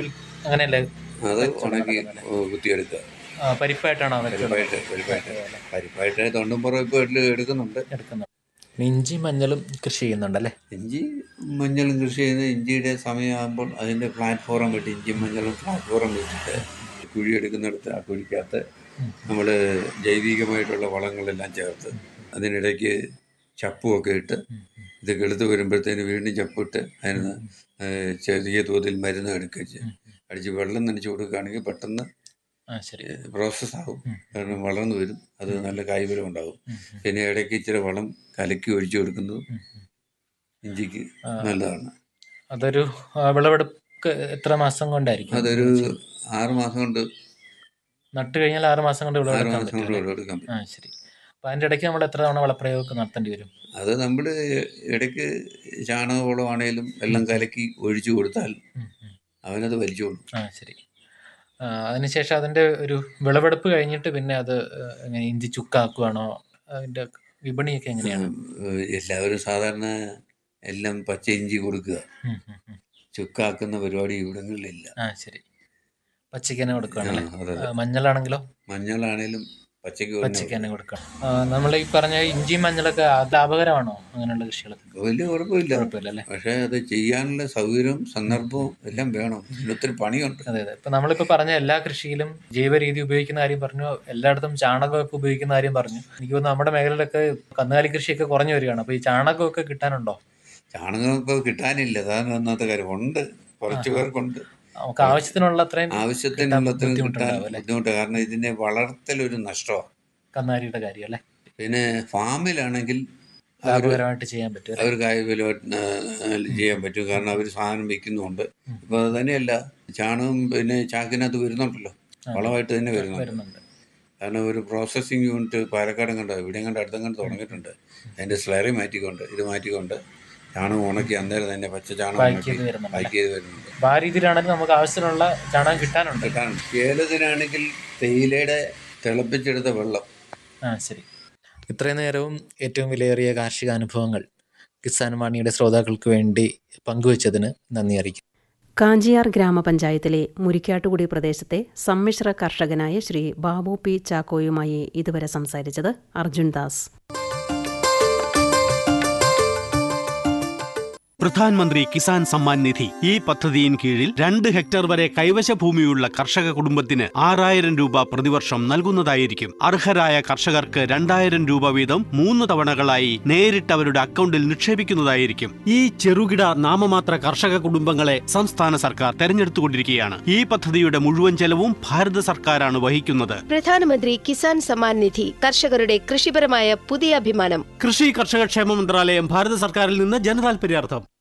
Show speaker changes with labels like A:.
A: Will- അങ്ങനെയല്ലേ
B: അത് ഉണക്കി കുത്തിയെടുക്കുക
A: ആ, പരിപ്പായിട്ടാണോ അതൊക്കെ
B: പരിപ്പായിട്ട് പരിപ്പായിട്ട് പരിപ്പായിട്ട് തൊണ്ടുംപുറം ഇപ്പോൾ വീട്ടിൽ എടുക്കുന്നുണ്ട്
A: എടുക്കുന്നത് ഇഞ്ചി മഞ്ഞളും കൃഷി ചെയ്യുന്നുണ്ടല്ലേ
B: ഇഞ്ചി മഞ്ഞളും കൃഷി ചെയ്യുന്ന ഇഞ്ചിയുടെ സമയമാകുമ്പോൾ അതിൻ്റെ പ്ലാറ്റ്ഫോം വെട്ടി ഇഞ്ചി മഞ്ഞളും പ്ലാറ്റ്ഫോം വെച്ചിട്ട് കുഴി എടുക്കുന്നിടത്ത് ആ കുഴിക്കകത്ത് നമ്മൾ ജൈവികമായിട്ടുള്ള വളങ്ങളെല്ലാം ചേർത്ത് അതിനിടയ്ക്ക് ചപ്പുമൊക്കെ ഇട്ട് ഇത് കെളുത്ത് വരുമ്പോഴത്തേന് വീണ്ടും ചപ്പിട്ട് അതിന് ഏഹ് ചെറിയ തോതിൽ മരുന്ന് എടുക്കുക അടിച്ച് വെള്ളം നനച്ച് കൊടുക്കുകയാണെങ്കിൽ പെട്ടെന്ന്
A: ആ ശരി
B: പ്രോസസ്സ് ആവും കാരണം വളർന്നു വരും അത് നല്ല കായ്ഫലം ഉണ്ടാകും പിന്നെ ഇടയ്ക്ക് ഇച്ചിരി വളം കലക്കി ഒഴിച്ചു കൊടുക്കുന്നത് ഇഞ്ചിക്ക് നല്ലതാണ്
A: അതൊരു ആ, വിളവെടുപ്പ് എത്ര മാസം കൊണ്ടായിരിക്കും
B: അതൊരു ആറ് മാസം കൊണ്ട്
A: നട്ട് കഴിഞ്ഞാൽ ആറ് മാസം കൊണ്ട്
B: ആറ്
A: വിളവെടുക്കാൻ
B: മാസം കൊണ്ട്
A: പറ്റും
B: വിളവെടുക്കാൻ പറ്റും
A: ആ ശരി അപ്പൊ അതിന്റെ ഇടയ്ക്ക് നമ്മൾ എത്ര തവണ വളപ്രയോഗമൊക്കെ നടത്തേണ്ടി വരും
B: അത് നമ്മൾ ഇടയ്ക്ക് ചാണകവളമാണേലും എല്ലാം കലക്കി ഒഴിച്ചു കൊടുത്താൽ
A: ഉം, ഉം.
B: അവനത് വലിച്ചോളും
A: ആ ശരി ആ, അതിനുശേഷം അതിന്റെ ഒരു വിളവെടുപ്പ് കഴിഞ്ഞിട്ട് പിന്നെ അത് ഏഹ്, എങ്ങനെ ഇഞ്ചി ചുക്കാക്കുവാണോ അതിന്റെ വിപണിയൊക്കെ എങ്ങനെയാണ്
B: ഏഹ് എല്ലാവരും സാധാരണ എല്ലാം പച്ച ഇഞ്ചി കൊടുക്കുക
A: ഉം, ഉം, ഉം.
B: ചുക്കാക്കുന്ന പരിപാടി ഇവിടങ്ങളിലില്ല
A: ആ ശരി പച്ചയ്ക്ക് തന്നെ കൊടുക്കുകയാണല്ലേ
B: ആ, അതെ, അതെ.
A: ആ, മഞ്ഞളാണെങ്കിലോ
B: മഞ്ഞളാണേലും പച്ചയ്ക്ക് തന്നെ
A: പച്ചയ്ക്ക് തന്നെ കൊടുക്കണം നമ്മൾ ഈ പറഞ്ഞ ഇഞ്ചിയും മഞ്ഞളൊക്കെ ലാഭകരമാണോ അങ്ങനെയുള്ള കൃഷികളൊക്കെ
B: വലിയ കുഴപ്പമില്ല
A: കുഴപ്പമില്ല അല്ലേ
B: പക്ഷേ അത് ചെയ്യാനുള്ള സൗകര്യവും സന്ദർഭവും എല്ലാം വേണം ഇതിന് ഒത്തിരി പണിയുണ്ട്
A: അതെ അതെ ഇപ്പൊ നമ്മളിപ്പോ പറഞ്ഞ എല്ലാ കൃഷിയിലും ജൈവ രീതി ഉപയോഗിക്കുന്ന കാര്യം പറഞ്ഞു എല്ലായിടത്തും ചാണകമൊക്കെ ഉപയോഗിക്കുന്ന കാര്യം പറഞ്ഞു എനിക്ക് തോന്നുന്നു നമ്മുടെ മേഖലയിലൊക്കെ കന്നുകാലി കൃഷിയൊക്കെ കുറഞ്ഞു വരികയാണ് അപ്പൊ ഈ ചാണകമൊക്കെ കിട്ടാനുണ്ടോ
B: ചാണകം ഇപ്പോൾ കിട്ടാനില്ല അതാണ് ഒന്നാമത്തെ കാര്യം ഉണ്ട് കുറച്ച് പേർക്കുണ്ട്
A: നമുക്ക് ആവശ്യത്തിനുള്ള അത്രയും
B: ആവശ്യത്തിനുള്ള
A: കിട്ടാൻ
B: കിട്ടാൻ
A: ബുദ്ധിമുട്ടുണ്ടാവും അല്ലേ?
B: ബുദ്ധിമുട്ട് കാരണം ഇതിന്റെ വളർത്തലൊരു നഷ്ടമാണ്
A: കന്നുകാലിയുടെ കാര്യം അല്ലേ
B: പിന്നെ ഫാമിലാണെങ്കിൽ അവർ
A: ലാഭകരമായിട്ട് ചെയ്യാൻ പറ്റും അല്ലേ?
B: അവർ കായവില ചെയ്യാൻ പറ്റും കാരണം അവർ സാധനം വിൽക്കുന്നുണ്ട് ഇപ്പൊ അത് തന്നെയല്ല ചാണകം പിന്നെ ചാക്കിനകത്ത് വരുന്നുണ്ടല്ലോ വളമായിട്ട് തന്നെ വരുന്നുണ്ട്
A: വരുന്നുണ്ട്
B: കാരണം ഒരു പ്രോസസ്സിങ് യൂണിറ്റ് പാലക്കാട് കണ്ട് ഇവിടെ കണ്ട് അടുത്തും കണ്ട് തുടങ്ങിയിട്ടുണ്ട് അതിന്റെ സ്ലറി മാറ്റിക്കൊണ്ട് ഇത് മാറ്റിക്കൊണ്ട് ചാണകം ഉണക്കി അന്നേരം തന്നെ പച്ച ചാണകം
A: പാക്ക്
B: ഉണക്കി
A: ചെയ്ത് വരുന്നുണ്ട്
B: പാക്ക് ചെയ്ത് വരുന്നുണ്ട്
A: അപ്പൊ ആ രീതിയിലാണെങ്കിൽ നമുക്ക് ആവശ്യത്തിനുള്ള ചാണകം കിട്ടാനുണ്ട്
B: കിട്ടാനുണ്ട് ഏലത്തിനാണെങ്കിൽ തേയിലയുടെ തിളപ്പിച്ചെടുത്ത വെള്ളം
A: ആ ശരി ഇത്രയും നേരവും ഏറ്റവും വിലയേറിയ കാർഷിക അനുഭവങ്ങൾ കിസാൻ വാണിയുടെ ശ്രോതാക്കൾക്ക് വേണ്ടി പങ്കുവച്ചതിന് നന്ദി അറിയിക്കും
C: കാഞ്ചിയാർ ഗ്രാമപഞ്ചായത്തിലെ മുരിക്കാട്ടുകുടി പ്രദേശത്തെ സമ്മിശ്ര കർഷകനായ ശ്രീ ബാബു പി ചാക്കോയുമായി ഇതുവരെ സംസാരിച്ചത് അർജുൻ ദാസ്
D: പ്രധാൻമന്ത്രി കിസാൻ സമ്മാൻ നിധി ഈ പദ്ധതിയിൻ കീഴിൽ രണ്ട് ഹെക്ടർ വരെ കൈവശ ഭൂമിയുള്ള കർഷക കുടുംബത്തിന് ആറായിരം രൂപ പ്രതിവർഷം നൽകുന്നതായിരിക്കും അർഹരായ കർഷകർക്ക് രണ്ടായിരം രൂപ വീതം മൂന്ന് തവണകളായി നേരിട്ട് അവരുടെ അക്കൗണ്ടിൽ നിക്ഷേപിക്കുന്നതായിരിക്കും ഈ ചെറുകിട നാമമാത്ര കർഷക കുടുംബങ്ങളെ സംസ്ഥാന സർക്കാർ തെരഞ്ഞെടുത്തുകൊണ്ടിരിക്കുകയാണ് ഈ പദ്ധതിയുടെ മുഴുവൻ ചെലവും ഭാരത സർക്കാരാണ് വഹിക്കുന്നത്
E: പ്രധാനമന്ത്രി കിസാൻ സമ്മാൻ നിധി കർഷകരുടെ കൃഷിപരമായ പുതിയ അഭിമാനം
D: കൃഷി കർഷക ക്ഷേമ മന്ത്രാലയം ഭാരത സർക്കാരിൽ നിന്ന് ജനതാൽപര്യാർത്ഥം